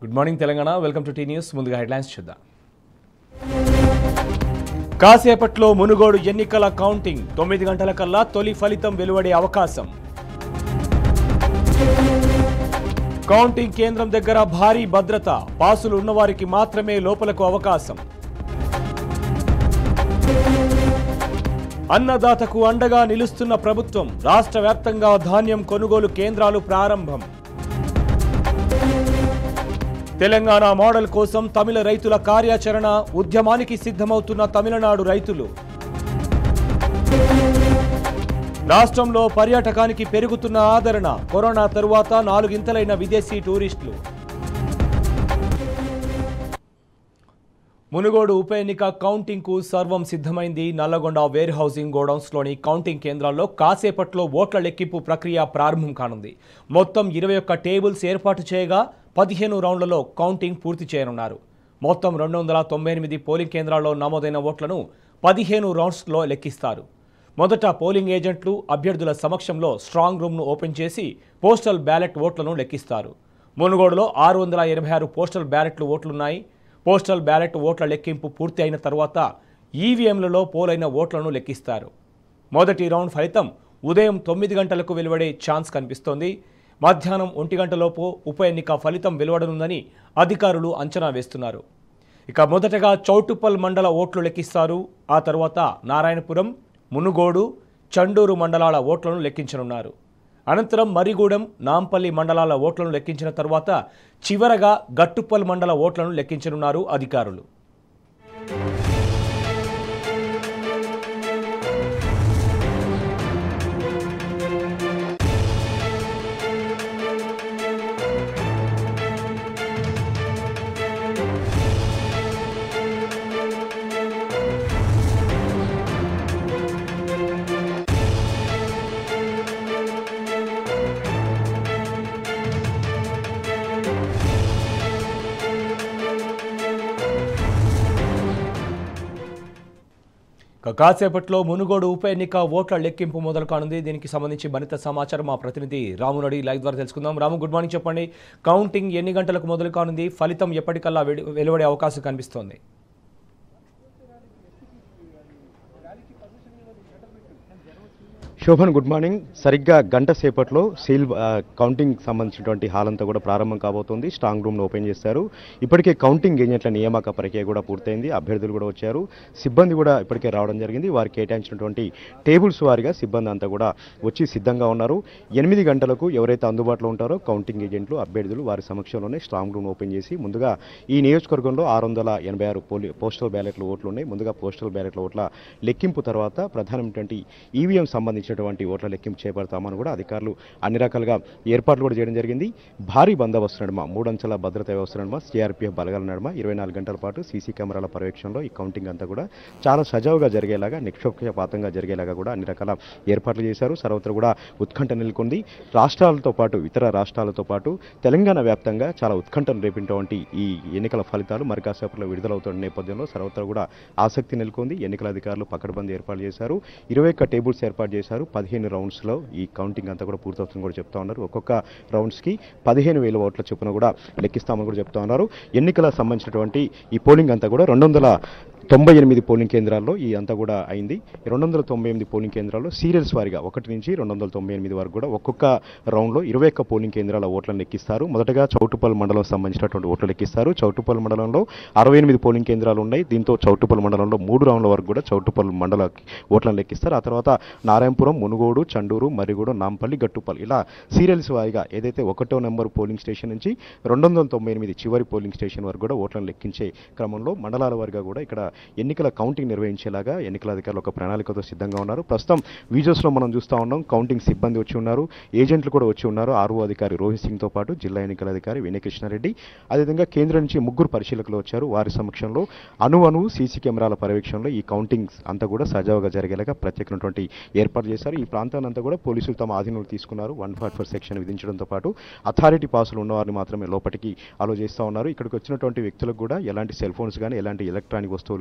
good morning Telangana welcome to T news ముందుగా headlines చూద్దాం కాసేపట్లో మునుగోడు ఎన్నికల కౌంటింగ్ తొమ్మిది గంటల కల్లా తొలి ఫలితం వెలువడే అవకాశం కౌంటింగ్ కేంద్రం దగ్గర భారీ భద్రత పాసులు ఉన్నవారికి మాత్రమే లోపలకు అవకాశం అన్నదాతకు అండగా నిలుస్తున్న ప్రభుత్వం రాష్ట్ర వ్యాప్తంగా ధాన్యం కొనుగోలు కేంద్రాలు ప్రారంభం తెలంగాణ మోడల్ కోసం తమిళ రైతుల కార్యాచరణ ఉద్యమానికి సిద్ధమవుతున్న తమిళనాడు రైతులు రాష్ట్రంలో పర్యాటకానికి పెరుగుతున్న ఆదరణ కరోనా తరువాత నాలుగింతలైన విదేశీ టూరిస్టులు మునుగోడు ఉప ఎన్నిక కౌంటింగ్ కు సర్వం సిద్ధమైంది నల్లగొండ వేర్ హౌసింగ్ గోడౌన్స్లోని కౌంటింగ్ కేంద్రాల్లో కాసేపట్లో ఓట్ల లెక్కింపు ప్రక్రియ ప్రారంభం కానుంది మొత్తం ఇరవై ఒక్క టేబుల్స్ ఏర్పాటు చేయగా పదిహేను రౌండ్లలో కౌంటింగ్ పూర్తి చేయనున్నారు మొత్తం రెండు వందల తొంభై ఎనిమిది పోలింగ్ కేంద్రాల్లో నమోదైన ఓట్లను పదిహేను రౌండ్స్లో లెక్కిస్తారు మొదట పోలింగ్ ఏజెంట్లు అభ్యర్థుల సమక్షంలో స్ట్రాంగ్ రూమ్ను ఓపెన్ చేసి పోస్టల్ బ్యాలెట్ ఓట్లను లెక్కిస్తారు మునుగోడులో ఆరు వందల ఎనభై ఆరు పోస్టల్ బ్యాలెట్లు ఓట్లున్నాయి పోస్టల్ బ్యాలెట్ ఓట్ల లెక్కింపు పూర్తి అయిన తర్వాత ఈవీఎంలలో పోలైన ఓట్లను లెక్కిస్తారు మొదటి రౌండ్ ఫలితం ఉదయం తొమ్మిది గంటలకు వెలువడే ఛాన్స్ కనిపిస్తోంది మధ్యాహ్నం ఒంటి గంటలోపు ఉప ఎన్నిక ఫలితం వెలువడనుందని అధికారులు అంచనా వేస్తున్నారు ఇక మొదటగా చౌటుప్పల్ మండల ఓట్లు లెక్కిస్తారు ఆ తర్వాత నారాయణపురం మునుగోడు చండూరు మండలాల ఓట్లను లెక్కించనున్నారు అనంతరం మరిగూడెం నాంపల్లి మండలాల ఓట్లను లెక్కించిన తర్వాత చివరగా గట్టుప్పల్ మండల ఓట్లను లెక్కించనున్నారు అధికారులు ఇక కాసేపట్లో మునుగోడు ఉప ఎన్నిక ఓట్ల లెక్కింపు మొదలు కానుంది దీనికి సంబంధించి మరింత సమాచారం మా ప్రతినిధి రాము నడి లైవ్ ద్వారా తెలుసుకుందాం రాము గుడ్ మార్నింగ్ చెప్పండి కౌంటింగ్ ఎన్ని గంటలకు మొదలు కానుంది ఫలితం ఎప్పటికల్లా వెడి- వెలువడే అవకాశం కనిపిస్తోంది శోభన్ గుడ్ మార్నింగ్ సరిగ్గా గంట సేపట్లో సీల్ ఆ, కౌంటింగ్ సంబంధించినటువంటి హాల్ అంతా కూడా ప్రారంభం కాబోతోంది స్ట్రాంగ్ రూమ్ను ఓపెన్ చేశారు ఇప్పటికే కౌంటింగ్ ఏజెంట్ల నియామక ప్రక్రియ కూడా పూర్తయింది అభ్యర్థులు కూడా వచ్చారు సిబ్బంది కూడా ఇప్పటికే రావడం జరిగింది వారికి కేటాయించినటువంటి టేబుల్స్ వారిగా సిబ్బంది అంతా కూడా వచ్చి సిద్ధంగా ఉన్నారు ఎనిమిది గంటలకు ఎవరైతే అందుబాటులో ఉంటారో కౌంటింగ్ ఏజెంట్లు అభ్యర్థులు వారి సమక్షంలోనే స్ట్రాంగ్ రూమ్ ఓపెన్ చేసి ముందుగా ఈ నియోజకవర్గంలో ఆరు వందల ఎనభై ఆరు పోలి పోస్టల్ బ్యాలెట్లు ఓట్లు ఉన్నాయి ముందుగా పోస్టల్ బ్యాలెట్ల ఓట్ల లెక్కింపు తర్వాత ప్రధానమైనటువంటి ఈవీఎం సంబంధించినటువంటి ఓట్ల లెక్కింపు చేపడతామని కూడా అధికారులు అన్ని రకాలుగా ఏర్పాట్లు కూడా చేయడం జరిగింది భారీ బందోబస్తు నడుమ మూడంచెల భద్రతా వ్యవస్థ నడుమ సిఆర్పీఎఫ్ బలగాల నడుమ ఇరవై నాలుగు గంటల పాటు సీసీ కెమెరాల పర్యవేక్షణలో ఈ కౌంటింగ్ అంతా కూడా చాలా సజావుగా జరిగేలాగా నిక్షోక్షపాతంగా జరిగేలాగా కూడా అన్ని రకాల ఏర్పాట్లు చేశారు సర్వత్రా కూడా ఉత్కంఠ నెలకొంది రాష్ట్రాలతో పాటు ఇతర రాష్ట్రాలతో పాటు తెలంగాణ వ్యాప్తంగా చాలా ఉత్కంఠను రేపినటువంటి ఈ ఎన్నికల ఫలితాలు మరి కాసేపట్లో విడుదలవుతున్న నేపథ్యంలో సర్వత్రా కూడా ఆసక్తి నెలకొంది ఎన్నికల అధికారులు పకడ్బందీ ఏర్పాటు చేశారు ఇరవై ఒక్క టేబుల్స్ ఏర్పాటు చేశారు పదిహేను రౌండ్స్లో ఈ కౌంటింగ్ అంతా కూడా పూర్తవుతుందని కూడా చెప్తా ఉన్నారు ఒక్కొక్క రౌండ్స్కి పదిహేను వేల ఓట్ల చొప్పున కూడా లెక్కిస్తామని కూడా చెప్తా ఉన్నారు ఎన్నికల సంబంధించినటువంటి ఈ పోలింగ్ అంతా కూడా రెండు వందల తొంభై ఎనిమిది పోలింగ్ కేంద్రాల్లో ఈ అంతా కూడా అయింది రెండు వందల తొంభై ఎనిమిది పోలింగ్ కేంద్రాల్లో సీరియల్స్ వారిగా ఒకటి నుంచి రెండు వందల తొంభై ఎనిమిది వరకు కూడా ఒక్కొక్క రౌండ్లో ఇరవై ఒక్క పోలింగ్ కేంద్రాల ఓట్లను లెక్కిస్తారు మొదటగా చౌటుపల్ మండలం సంబంధించినటువంటి ఓట్లు లెక్కిస్తారు చౌటుపల్ మండలంలో అరవై ఎనిమిది పోలింగ్ కేంద్రాలు ఉన్నాయి దీంతో చౌటుపల్ మండలంలో మూడు రౌండ్ల వరకు కూడా చౌటుపల్ మండల ఓట్లను లెక్కిస్తారు ఆ తర్వాత నారాయణపురం మునుగోడు చండూరు మరిగూడ నాంపల్లి గట్టుపల్ ఇలా సీరియల్స్ వారిగా ఏదైతే ఒకటో నెంబర్ పోలింగ్ స్టేషన్ నుంచి రెండు వందల తొంభై ఎనిమిది చివరి పోలింగ్ స్టేషన్ వరకు కూడా ఓట్లను లెక్కించే క్రమంలో మండలాల వారిగా కూడా ఇక్కడ ఎన్నికల కౌంటింగ్ నిర్వహించేలాగా ఎన్నికల అధికారులు ఒక ప్రణాళికతో సిద్ధంగా ఉన్నారు ప్రస్తుతం వీడియోస్లో మనం చూస్తూ ఉన్నాం కౌంటింగ్ సిబ్బంది వచ్చి ఉన్నారు ఏజెంట్లు కూడా వచ్చి ఉన్నారు ఆర్ఓ అధికారి రోహిత్ సింగ్తో పాటు జిల్లా ఎన్నికల అధికారి వినయ్ కృష్ణారెడ్డి అదేవిధంగా కేంద్రం నుంచి ముగ్గురు పరిశీలకులు వచ్చారు వారి సమక్షంలో అణు అణువు సీసీ కెమెరాల పర్యవేక్షణలో ఈ కౌంటింగ్ అంతా కూడా సజావుగా జరిగేలాగా ప్రత్యేకమైనటువంటి ఏర్పాటు చేశారు ఈ ప్రాంతాన్ని అంతా కూడా పోలీసులు తమ ఆధీనంలో తీసుకున్నారు వన్ ఫార్టీ ఫోర్ సెక్షన్ విధించడంతో పాటు అథారిటీ పాసులు ఉన్న వారిని మాత్రమే లోపలికి అలో చేస్తూ ఉన్నారు ఇక్కడికి వచ్చినటువంటి వ్యక్తులకు కూడా ఎలాంటి సెల్ ఫోన్స్ కానీ ఎలాంటి ఎలక్ట్రానిక్ వస్తువులు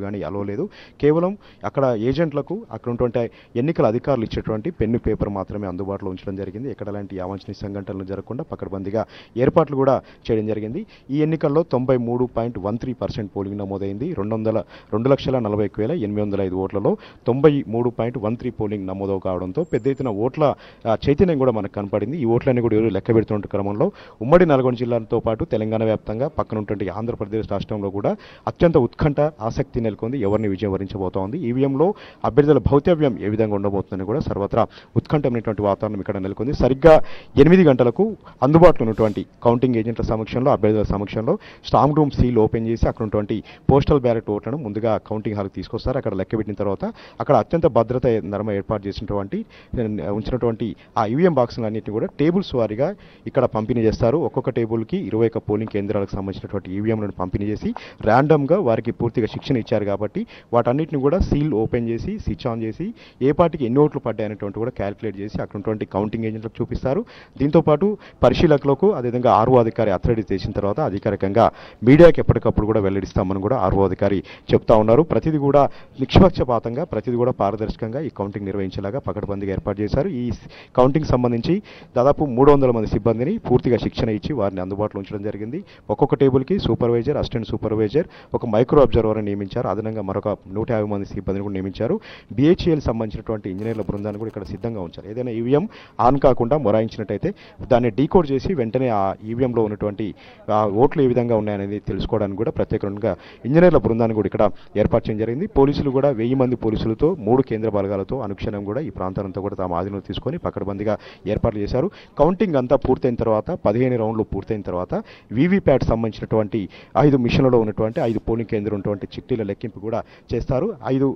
కానీ అలో లేదు కేవలం అక్కడ ఏజెంట్లకు అక్కడ ఉన్నటువంటి ఎన్నికల అధికారులు ఇచ్చేటువంటి పెన్ను పేపర్ మాత్రమే అందుబాటులో ఉంచడం జరిగింది ఎక్కడ అలాంటి అవాంఛనీయ సంఘటనలు జరగకుండా పకడ్బందీగా ఏర్పాట్లు కూడా చేయడం జరిగింది ఈ ఎన్నికల్లో తొంభై మూడు point one three percent polling నమోదైంది రెండు వందల రెండు లక్షల నలభై ఒక్క వేల ఎనిమిది వందల ఐదు ఓట్లలో తొంభై మూడు పాయింట్ వన్ త్రీ పోలింగ్ నమోదు కావడంతో పెద్ద ఎత్తున ఓట్ల ఆ, చైతన్యం కూడా మనకు కనపడింది ఈ ఓట్లన్నీ కూడా ఈరోజు లెక్క పెడుతున్న క్రమంలో ఉమ్మడి నల్గొండ జిల్లాతో పాటు తెలంగాణ వ్యాప్తంగా పక్కన ఉన్నటువంటి ఆంధ్రప్రదేశ్ రాష్ట్రంలో కూడా అత్యంత ఉత్కంఠ ఆసక్తి నెలకొంది ఎవరిని విజయం వరించబోతోంది ఈవీఎంలో అభ్యర్థుల భౌతవ్యం ఏ విధంగా ఉండబోతుందని కూడా సర్వత్రా ఉత్కంఠమైనటువంటి వాతావరణం ఇక్కడ నెలకొంది సరిగ్గా ఎనిమిది గంటలకు అందుబాటులో ఉన్నటువంటి కౌంటింగ్ ఏజెంట్ల సమక్షంలో అభ్యర్థుల సమక్షంలో స్ట్రాంగ్ రూమ్ సీల్ ఓపెన్ చేసి అక్కడ ఉన్నటువంటి పోస్టల్ బ్యాలెట్ ఓట్లను ముందుగా కౌంటింగ్ హాల్కి తీసుకొస్తారు అక్కడ లెక్క పెట్టిన తర్వాత అక్కడ అత్యంత భద్రత నర్మ ఏర్పాటు చేసినటువంటి ఉంచినటువంటి ఆ ఈవీఎం బాక్సులన్నింటినీ కూడా టేబుల్స్ వారీగా ఇక్కడ పంపిణీ చేస్తారు ఒక్కొక్క టేబుల్కి ఇరవై ఒక్క పోలింగ్ కేంద్రాలకు సంబంధించినటువంటి ఈవీఎంలను పంపిణీ చేసి ర్యాండమ్గా వారికి పూర్తిగా శిక్షణ ఇచ్చారు కాబట్టి వాటన్నిటిని కూడా సీల్ ఓపెన్ చేసి స్విచ్ ఆన్ చేసి ఏ పార్టీకి ఎన్ని ఓట్లు పడ్డాయనేటువంటి కూడా క్యాలిక్యులేట్ చేసి అక్కడ ఉన్నటువంటి కౌంటింగ్ ఏజెంట్లకు చూపిస్తారు దీంతోపాటు పరిశీలకులకు అదేవిధంగా ఆర్ఓ అధికారి అథారిటీ చేసిన తర్వాత అధికారికంగా మీడియాకి ఎప్పటికప్పుడు కూడా వెల్లడిస్తామని కూడా ఆర్ఓ అధికారి చెప్తా ఉన్నారు ప్రతిదీ కూడా నిష్పక్షపాతంగా ప్రతిదీ కూడా పారదర్శకంగా ఈ కౌంటింగ్ నిర్వహించేలాగా పకడ్బందీగా ఏర్పాటు చేశారు ఈ కౌంటింగ్ సంబంధించి దాదాపు మూడు వందల మంది సిబ్బందిని పూర్తిగా శిక్షణ ఇచ్చి వారిని అందుబాటులో ఉంచడం జరిగింది ఒక్కొక్క టేబుల్కి సూపర్వైజర్ అసిస్టెంట్ సూపర్వైజర్ ఒక మైక్రో అబ్జర్వర్ని నియమించారు అదనంగా మరొక నూట యాభై మంది సిబ్బందిని కూడా నియమించారు బిహెచ్ఎల్ సంబంధించినటువంటి ఇంజనీర్ల బృందాన్ని కూడా ఇక్కడ సిద్ధంగా ఉంచారు ఏదైనా ఈవీఎం ఆన్ కాకుండా మొరాయించినట్టయితే దాన్ని డీకోడ్ చేసి వెంటనే ఆ ఈవీఎంలో ఉన్నటువంటి ఆ ఓట్లు ఏ విధంగా ఉన్నాయనేది తెలుసుకోవడానికి కూడా ప్రత్యేకంగా ఇంజనీర్ల బృందాన్ని కూడా ఇక్కడ ఏర్పాటు చేయడం జరిగింది పోలీసులు కూడా వెయ్యి మంది పోలీసులతో మూడు కేంద్ర బలగాలతో అనుక్షణం కూడా ఈ ప్రాంతాలంతా కూడా తమ ఆధీనంలో తీసుకొని పకడ్బందీగా ఏర్పాట్లు చేశారు కౌంటింగ్ అంతా పూర్తయిన తర్వాత పదిహేను రౌండ్లు పూర్తయిన తర్వాత వీవీప్యాట్ సంబంధించినటువంటి ఐదు మిషన్లలో ఉన్నటువంటి ఐదు పోలింగ్ కేంద్రం ఉన్నటువంటి చిట్టీల లెక్కింపు కూడా చేస్తారు ఐదు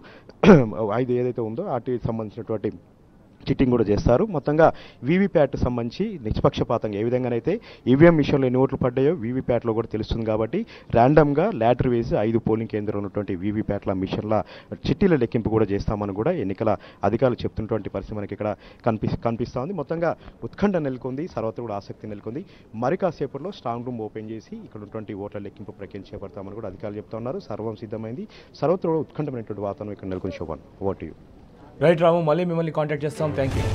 ఐదు ఏదైతే ఉందో వాటికి సంబంధించినటువంటి చిట్టింగ్ కూడా చేస్తారు మొత్తంగా వీవీప్యాట్ సంబంధించి నిష్పక్షపాతంగా ఏ విధంగానైతే ఈవీఎం మిషన్లో ఎన్ని ఓట్లు పడ్డాయో వీవీప్యాట్లో కూడా తెలుస్తుంది కాబట్టి ర్యాండమ్గా ల్యాటర్ వేసి ఐదు పోలింగ్ కేంద్రం ఉన్నటువంటి వీవీప్యాట్ల మిషన్ల చిట్టీల లెక్కింపు కూడా చేస్తామని కూడా ఎన్నికల అధికారులు చెప్తున్నటువంటి పరిస్థితి మనకి ఇక్కడ కనిపి కనిపిస్తూ ఉంది మొత్తంగా ఉత్కంఠ నెలకొంది సర్వత్ర కూడా ఆసక్తి నెలకొంది మరి కాసేపట్లో స్ట్రాంగ్ రూమ్ ఓపెన్ చేసి ఇక్కడ ఉన్నటువంటి ఓట్ల లెక్కింపు ప్రక్రియ చేపడతామని కూడా అధికారులు చెప్తా ఉన్నారు సర్వం సిద్ధమైంది సర్వత్ర కూడా ఉత్కంఠమైనటువంటి వాతావరణం ఇక్కడ నెలకొని శోభన్ ఓటు యూ రైట్ రాము మళ్ళీ మిమ్మల్ని కాంటాక్ట్ చేస్తాం థ్యాంక్ యూ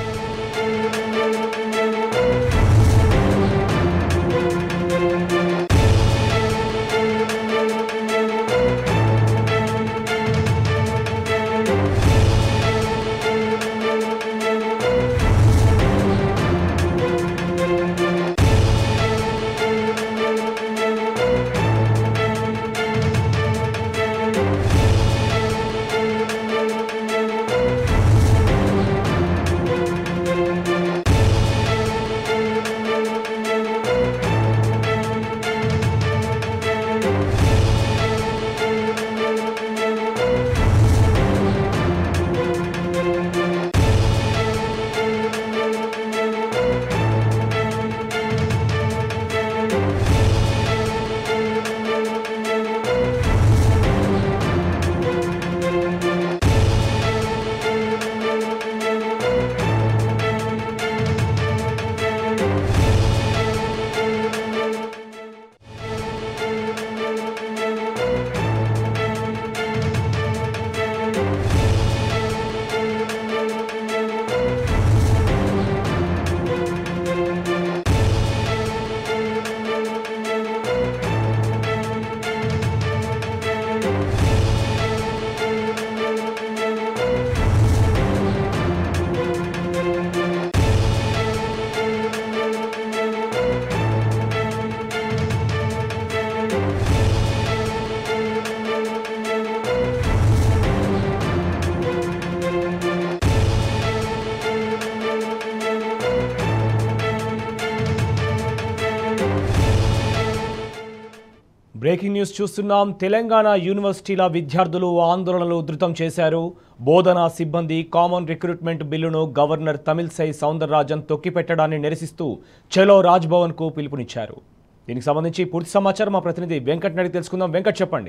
బ్రేకింగ్ న్యూస్ చూస్తున్నాం తెలంగాణ యూనివర్సిటీల విద్యార్థులు ఆందోళనలు ఉధృతం చేశారు బోధనా సిబ్బంది కామన్ రిక్రూట్మెంట్ బిల్లును గవర్నర్ తమిళసై సౌందరరాజన్ తొక్కిపెట్టడాన్ని నిరసిస్తూ చలో రాజ్భవన్కు పిలుపునిచ్చారు దీనికి సంబంధించి పూర్తి సమాచారం మా ప్రతినిధి వెంకట్ నడికి తెలుసుకుందాం వెంకట్ చెప్పండి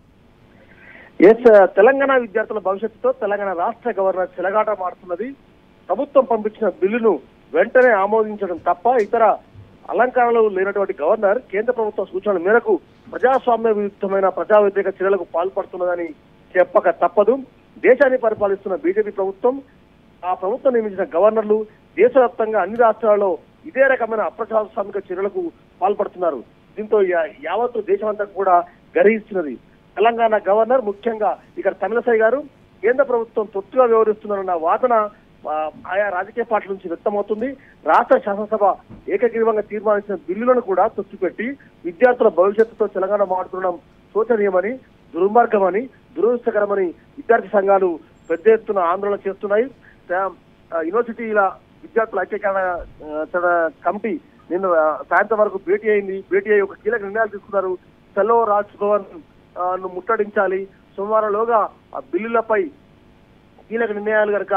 ఎస్ తెలంగాణ విద్యార్థుల భవిష్యత్తుతో తెలంగాణ రాష్ట్ర గవర్నర్ చెలగాట మాడుతున్నది ప్రభుత్వం పంపించిన బిల్లును వెంటనే ఆమోదించడం తప్ప ఇతర అలంకరణలు లేనటువంటి గవర్నర్ కేంద్ర ప్రభుత్వ సూచనల మేరకు ప్రజాస్వామ్య విరుద్ధమైన ప్రజా వ్యతిరేక చర్యలకు పాల్పడుతున్నదని చెప్పక తప్పదు దేశాన్ని పరిపాలిస్తున్న బీజేపీ ప్రభుత్వం ఆ ప్రభుత్వం నియమించిన గవర్నర్లు దేశవ్యాప్తంగా అన్ని రాష్ట్రాల్లో ఇదే రకమైన అప్రజాస్వామిక చర్యలకు పాల్పడుతున్నారు దీంతో యా- యావత్తు దేశమంతా కూడా గర్హిస్తున్నది తెలంగాణ గవర్నర్ ముఖ్యంగా ఇక్కడ తమిళసై గారు కేంద్ర ప్రభుత్వం తొత్తుగా వ్యవహరిస్తున్నారన్న వాదన ఆ, ఆయా రాజకీయ పార్టీల నుంచి వ్యక్తమవుతుంది రాష్ట్ర శాసనసభ ఏకగ్రీవంగా తీర్మానించిన బిల్లులను కూడా తొక్కిపెట్టి విద్యార్థుల భవిష్యత్తుతో తెలంగాణ మాట్లాడడం శోచనీయమని దుర్మార్గమని దురదృష్టకరమని విద్యార్థి సంఘాలు పెద్ద ఎత్తున ఆందోళన చేస్తున్నాయి తా- ఆ, యూనివర్సిటీల విద్యార్థుల ఐక్యకరణ ఆ, తన కమిటీ నిన్న ఆ, సాయంత్రం వరకు భేటీ అయింది భేటీ అయ్యి ఒక కీలక నిర్ణయాలు తీసుకున్నారు సెలో రాజ్ భవన్ ఆ, ను ముట్టడించాలి సోమవారంలోగా ఆ బిల్లులపై కీలక నిర్ణయాలు కనుక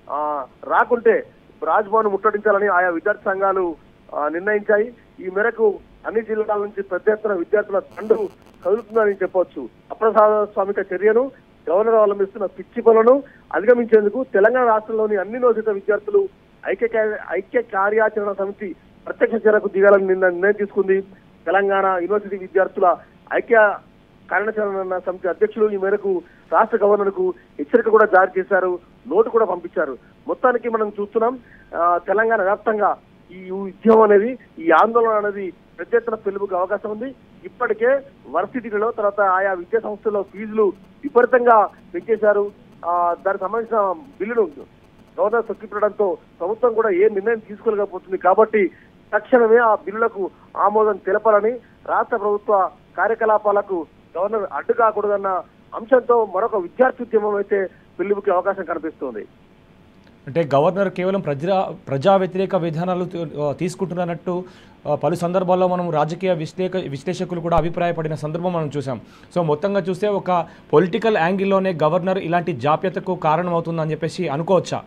రాకుంటే రాజ్భవన్ ముట్టడించాలని ఆయా విద్యార్థి సంఘాలు ఆ, నిర్ణయించాయి ఈ మేరకు అన్ని జిల్లాల నుంచి పెద్ద ఎత్తున విద్యార్థుల తండు కదులుతుందని చెప్పవచ్చు అప్రజాస్వామిక చర్యను గవర్నర్ అవలంబిస్తున్న పిచ్చి పనులను అధిగమించేందుకు తెలంగాణ రాష్ట్రంలోని అన్ని నోచిత విద్యార్థులు ఐక్య కార్య- ఐక్య కార్యాచరణ సమితి ప్రత్యక్ష చర్యకు దిగాలని నిన్న నిర్ణయం తీసుకుంది తెలంగాణ యూనివర్సిటీ విద్యార్థుల ఐక్య కార్యాచరణ సమితి అధ్యక్షులు ఈ మేరకు రాష్ట్ర గవర్నర్ కు హెచ్చరిక కూడా జారీ చేశారు నోటు కూడా పంపించారు మొత్తానికి మనం చూస్తున్నాం ఆ, తెలంగాణ వ్యాప్తంగా ఈ ఉద్యమం అనేది ఈ ఆందోళన అనేది పెద్ద ఎత్తున పెలుపుకి అవకాశం ఉంది ఇప్పటికే వర్సిటీలలో తర్వాత ఆయా విద్యా సంస్థల్లో ఫీజులు విపరీతంగా పెంచేశారు ఆ, దానికి సంబంధించిన బిల్లును గవర్నర్ తొక్కిపెట్టడంతో ప్రభుత్వం కూడా ఏ నిర్ణయం తీసుకోలేకపోతుంది కాబట్టి తక్షణమే ఆ బిల్లులకు ఆమోదం తెలపాలని రాష్ట్ర ప్రభుత్వ కార్యకలాపాలకు గవర్నర్ అడ్డు కాకూడదన్న అంశంతో మరొక విద్యార్థి ఉద్యమం అయితే పిలుపుకి అవకాశం కనిపిస్తోంది అంటే గవర్నర్ కేవలం ప్రజా ప్రజా వ్యతిరేక విధానాలు తీ- ఆ, తీసుకుంటున్నట్టు ఆ, పలు సందర్భాల్లో మనం రాజకీయ విశ్లేక విశ్లేషకులు కూడా అభిప్రాయపడిన సందర్భం మనం చూసాం సో మొత్తంగా చూస్తే ఒక పొలిటికల్ యాంగిల్లోనే గవర్నర్ ఇలాంటి జాప్యతకు కారణమవుతుందని చెప్పేసి అనుకోవచ్చా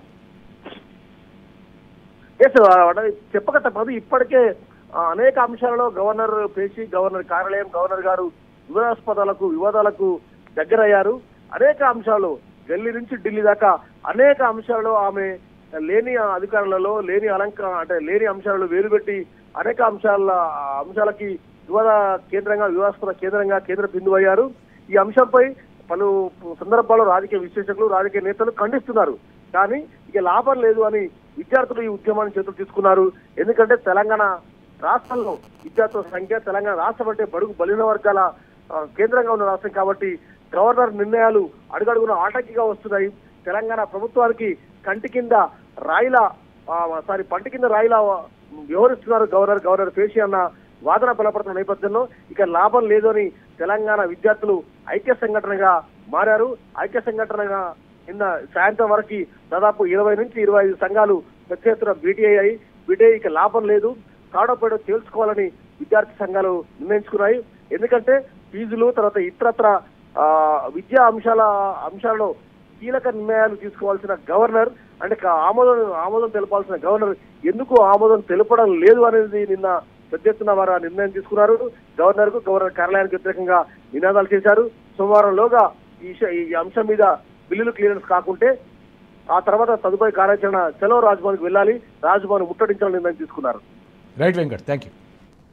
ఎస్ చెప్పక తప్పదు ఇప్పటికే ఆ, అనేక అంశాలలో గవర్నర్ పేషి గవర్నర్ కార్యాలయం గవర్నర్ గారు వివాదాస్పదాలకు వివాదాలకు దగ్గరయ్యారు అనేక అంశాలు ఢిల్లీ నుంచి ఢిల్లీ దాకా అనేక అంశాలలో ఆమె లేని అధికారులలో లేని అలంక అంటే లేని అంశాలలో వేరుపెట్టి అనేక అంశాల అంశాలకి వివాద కేంద్రంగా వివాదాస్పద కేంద్రంగా కేంద్ర బిందువు అయ్యారు ఈ అంశంపై పలు సందర్భాల్లో రాజకీయ విశ్లేషకులు రాజకీయ నేతలు ఖండిస్తున్నారు కానీ ఇక లాభం లేదు అని విద్యార్థులు ఈ ఉద్యమాన్ని చేతులు తీసుకున్నారు ఎందుకంటే తెలంగాణ రాష్ట్రంలో విద్యార్థుల సంఖ్య తెలంగాణ రాష్ట్రం అంటే బడుగు బలిన వర్గాల ఆ, కేంద్రంగా ఉన్న రాష్ట్రం కాబట్టి గవర్నర్ నిర్ణయాలు అడుగడుగున ఆటంకిగా వస్తున్నాయి తెలంగాణ ప్రభుత్వానికి కంటి కింద రాయిల ఆ, సారీ పంటి కింద రాయిలా వ్యవహరిస్తున్నారు గవర్నర్ గవర్నర్ పేషి అన్న వాదన బలపడుతున్న నేపథ్యంలో ఇక లాభం లేదు అని తెలంగాణ విద్యార్థులు ఐక్య సంఘటనగా మారారు ఐక్య సంఘటనగా నిన్న సాయంత్రం వరకు దాదాపు ఇరవై నుంచి ఇరవై ఐదు సంఘాలు పెద్ద ఎత్తున భేటీ అయ్యాయి భేటీ అయ్యి ఇక లాభం లేదు కాడపేడో తేల్చుకోవాలని విద్యార్థి సంఘాలు నిర్ణయించుకున్నాయి ఎందుకంటే ఫీజులు తర్వాత ఇతరత్ర ఆ, విద్యా అంశాల అంశాలలో కీలక నిర్ణయాలు తీసుకోవాల్సిన గవర్నర్ అంటే క- ఆమోదం ఆమోదం తెలపాల్సిన గవర్నర్ ఎందుకు ఆమోదం తెలపడం లేదు అనేది నిన్న పెద్ద ఎత్తున వారు ఆ నిర్ణయం తీసుకున్నారు గవర్నర్ కు గవర్నర్ కార్యాలయానికి వ్యతిరేకంగా నినాదాలు చేశారు సోమవారంలోగా ఈ విష- ఈ అంశం మీద బిల్లులు క్లియరెన్స్ కాకుంటే ఆ తర్వాత తదుపరి కార్యాచరణ సెలవు రాజ్భవన్కి వెళ్ళాలి రాజ్భవన్ ముట్టడించాలని నిర్ణయం తీసుకున్నారు right Venkat thank you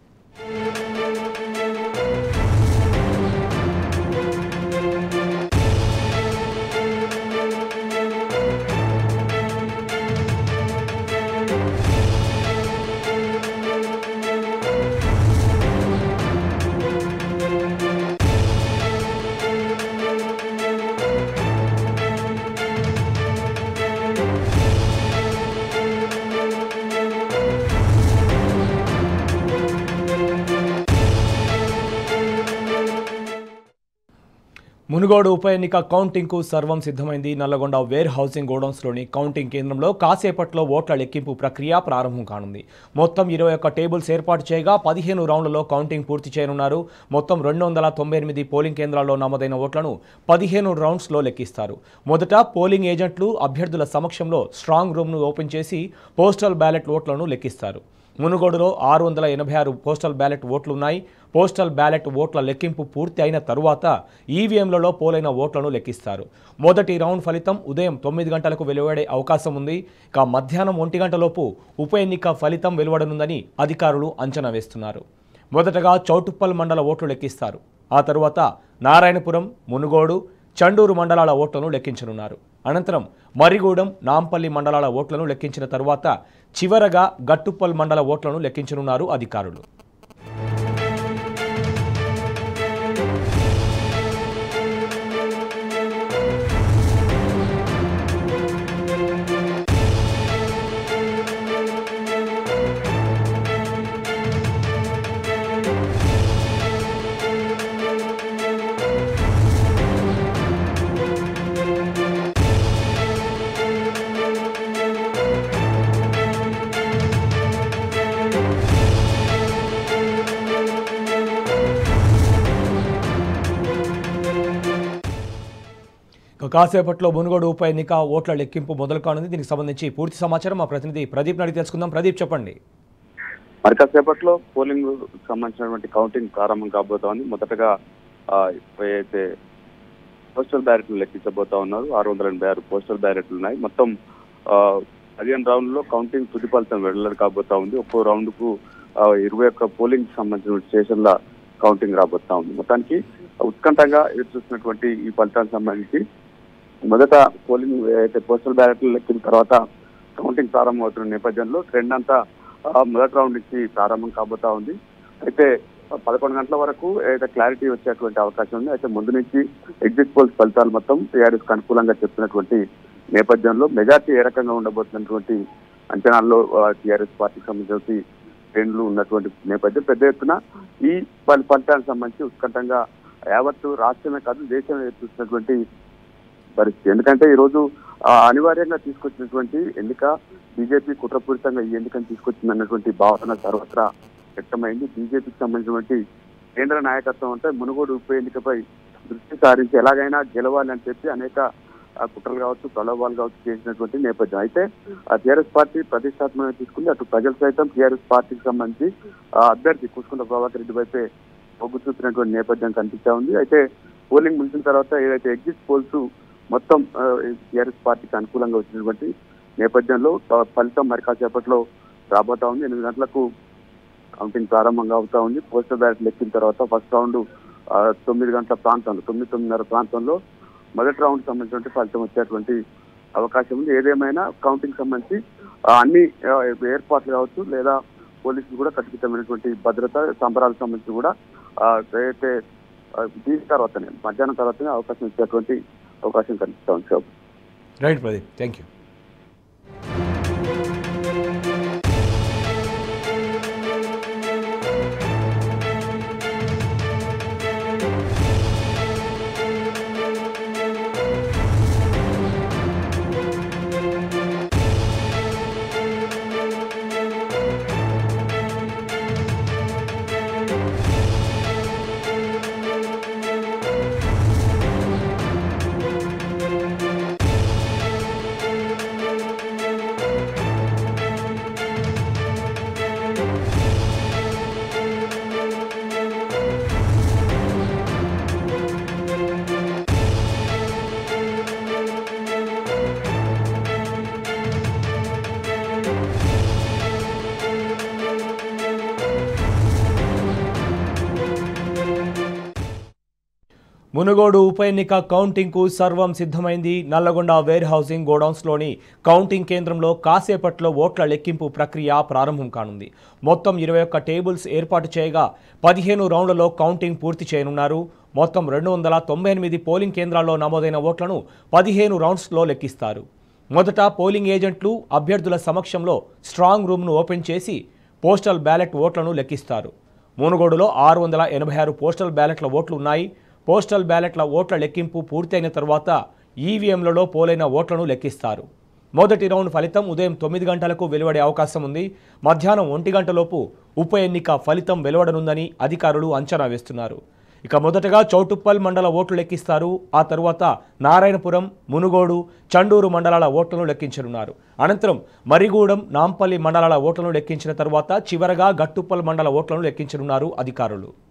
Munugode ఉప ఎన్నిక కౌంటింగ్కు సర్వం సిద్ధమైంది నల్లగొండ వేర్ హౌసింగ్ గోడౌన్స్లోని కౌంటింగ్ కేంద్రంలో కాసేపట్లో ఓట్ల లెక్కింపు ప్రక్రియ ప్రారంభం కానుంది మొత్తం ఇరవై ఒక్క టేబుల్స్ ఏర్పాటు చేయగా పదిహేను రౌండ్లలో కౌంటింగ్ పూర్తి చేయనున్నారు మొత్తం రెండు వందల తొంభై ఎనిమిది పోలింగ్ కేంద్రాల్లో నమోదైన ఓట్లను పదిహేను రౌండ్స్లో లెక్కిస్తారు మొదట పోలింగ్ ఏజెంట్లు అభ్యర్థుల సమక్షంలో స్ట్రాంగ్ రూమ్ను ఓపెన్ చేసి పోస్టల్ బ్యాలెట్ ఓట్లను లెక్కిస్తారు మునుగోడులో ఆరు వందల ఎనభై ఆరు పోస్టల్ బ్యాలెట్ ఓట్లు ఉన్నాయి పోస్టల్ బ్యాలెట్ ఓట్ల లెక్కింపు పూర్తి అయిన తరువాత ఈవీఎంలలో పోలైన ఓట్లను లెక్కిస్తారు మొదటి రౌండ్ ఫలితం ఉదయం తొమ్మిది గంటలకు వెలువడే అవకాశం ఉంది ఇక మధ్యాహ్నం ఒంటి గంటలోపు ఉప ఎన్నిక ఫలితం వెలువడనుందని అధికారులు అంచనా వేస్తున్నారు మొదటగా చౌటుప్పల్ మండల ఓట్లు లెక్కిస్తారు ఆ తరువాత నారాయణపురం మునుగోడు చండూరు మండలాల ఓట్లను లెక్కించనున్నారు అనంతరం మరిగూడెం నాంపల్లి మండలాల ఓట్లను లెక్కించిన తరువాత చివరగా గట్టుప్పల్ మండల ఓట్లను లెక్కించనున్నారు అధికారులు ఇక కాసేపట్లో మునుగోడు ఉప ఎన్నిక ఓట్ల లెక్కింపు మొదలు కానుంది దీనికి సంబంధించి పూర్తి సమాచారం మా ప్రతినిధి ప్రదీప్ అడిగి తెలుసుకుందాం ప్రదీప్ చెప్పండి మరి కాసేపట్లో పోలింగ్ సంబంధించినటువంటి కౌంటింగ్ ప్రారంభం కాబోతోంది మొదటగా ఆ, ఏదైతే పోస్టల్ బ్యాలెట్లు లెక్కించబోతా ఉన్నారు ఆరు వందల ఎనభై ఆరు పోస్టల్ బ్యాలెట్లు ఉన్నాయి మొత్తం ఆ, పదిహేను రౌండ్ లో కౌంటింగ్ తుది ఫలితం వెల్లడి కాబోతా ఉంది ఒక్కో రౌండ్ కు ఆ, ఇరవై ఒక్క పోలింగ్ సంబంధించిన స్టేషన్ల కౌంటింగ్ రాబోతా ఉంది మొత్తానికి ఉత్కంఠంగా ఎదురు చూస్తున్నటువంటి ఈ ఫలితానికి సంబంధించి మొదట పోలింగ్ అయితే పోస్టల్ బ్యాలెట్లు లెక్కిన తర్వాత కౌంటింగ్ ప్రారంభం అవుతున్న నేపథ్యంలో ట్రెండ్ అంతా ఆ, మొదటి రౌండ్ నుంచి ప్రారంభం కాబోతా ఉంది అయితే ఆ, పదకొండు గంటల వరకు ఏదైతే క్లారిటీ వచ్చేటువంటి అవకాశం ఉంది అయితే ముందు నుంచి ఎగ్జిట్ పోల్స్ ఫలితాలు మొత్తం టీఆర్ఎస్ కు అనుకూలంగా చెప్తున్నటువంటి నేపథ్యంలో మెజార్టీ ఏ రకంగా ఉండబోతున్నటువంటి అంచనాల్లో టీఆర్ఎస్ పార్టీకి సంబంధించి ట్రెండ్లు ఉన్నటువంటి నేపథ్యం పెద్ద ఎత్తున ఈ ఫలి- ఫలితానికి సంబంధించి ఉత్కంఠంగా యావత్తు రాష్ట్రమే కాదు దేశమే చూసినటువంటి పరిస్థితి ఎందుకంటే ఈ రోజు ఆ, అనివార్యంగా తీసుకొచ్చినటువంటి ఎన్నిక బీజేపీ కుట్రపూరితంగా ఈ ఎన్నికను తీసుకొచ్చింది అన్నటువంటి భావన సర్వత్రా వ్యక్తమైంది బీజేపీకి సంబంధించినటువంటి కేంద్ర నాయకత్వం అంటే మునుగోడు ఉప ఎన్నికపై దృష్టి సారించి ఎలాగైనా గెలవాలి అని చెప్పి అనేక ఆ, కుట్రలు కావచ్చు ప్రలోభాలు కావచ్చు చేసినటువంటి నేపథ్యం అయితే ఆ టీఆర్ఎస్ పార్టీ ప్రతిష్టాత్మకంగా తీసుకుంది అటు ప్రజలు సైతం టీఆర్ఎస్ పార్టీకి సంబంధించి ఆ, అభ్యర్థి కూసుకుంట ప్రభాకర్ రెడ్డి వైపే మొగ్గు చూపినటువంటి నేపథ్యం కనిపిస్తా ఉంది అయితే పోలింగ్ ముగిసిన తర్వాత ఏదైతే ఎగ్జిట్ పోల్స్ మొత్తం టీఆర్ఎస్ పార్టీకి అనుకూలంగా వచ్చినటువంటి నేపథ్యంలో ఆ, ఫలితం మరి కాసేపట్లో రాబోతా ఉంది ఎనిమిది గంటలకు కౌంటింగ్ ప్రారంభంగా అవుతా ఉంది పోస్టల్ బ్యాలెట్ లెక్కిన తర్వాత ఫస్ట్ రౌండ్ ఆ, తొమ్మిది గంటల ప్రాంతంలో తొమ్మిది తొమ్మిదిన్నర ప్రాంతంలో మొదటి రౌండ్ సంబంధించినటువంటి ఫలితం వచ్చేటువంటి అవకాశం ఉంది ఏదేమైనా కౌంటింగ్ సంబంధించి ఆ, అన్ని ఆ, ఏర్పాట్లు కావచ్చు లేదా పోలీసులు కూడా కట్టుదిట్టమైనటువంటి భద్రత సంబరాలకు సంబంధించి కూడా ఆ, ఏదైతే ఆ, దీని తర్వాతనే మధ్యాహ్నం తర్వాతనే అవకాశం ఇచ్చేటువంటి అవకాశం కనిపిస్తా ఉంది Shobha right Pradeep thank you Munugode ఉప ఎన్నిక కౌంటింగ్కు సర్వం సిద్ధమైంది నల్లగొండ వేర్ హౌసింగ్ గోడౌన్స్లోని కౌంటింగ్ కేంద్రంలో కాసేపట్లో ఓట్ల లెక్కింపు ప్రక్రియ ప్రారంభం కానుంది మొత్తం ఇరవై ఒక్క టేబుల్స్ ఏర్పాటు చేయగా పదిహేను రౌండ్లలో కౌంటింగ్ పూర్తి చేయనున్నారు మొత్తం రెండు వందల తొంభై ఎనిమిది పోలింగ్ కేంద్రాల్లో నమోదైన ఓట్లను పదిహేను రౌండ్స్లో లెక్కిస్తారు మొదట పోలింగ్ ఏజెంట్లు అభ్యర్థుల సమక్షంలో స్ట్రాంగ్ రూమ్ను ఓపెన్ చేసి పోస్టల్ బ్యాలెట్ ఓట్లను లెక్కిస్తారు మునుగోడులో ఆరు వందల ఎనభై ఆరు పోస్టల్ బ్యాలెట్ల ఓట్లు ఉన్నాయి పోస్టల్ బ్యాలెట్ల ఓట్ల లెక్కింపు పూర్తయిన తర్వాత ఈవీఎంలలో పోలైన ఓట్లను లెక్కిస్తారు మొదటి రౌండ్ ఫలితం ఉదయం తొమ్మిది గంటలకు వెలువడే అవకాశం ఉంది మధ్యాహ్నం ఒంటి గంటలోపు ఉప ఎన్నిక ఫలితం వెలువడనుందని అధికారులు అంచనా వేస్తున్నారు ఇక మొదటగా చౌటుప్పల్ మండల ఓట్లు లెక్కిస్తారు ఆ తరువాత నారాయణపురం మునుగోడు చండూరు మండలాల ఓట్లను లెక్కించనున్నారు అనంతరం మరిగూడెం నాంపల్లి మండలాల ఓట్లను లెక్కించిన తర్వాత చివరగా గట్టుప్పల్ మండల ఓట్లను లెక్కించనున్నారు అధికారులు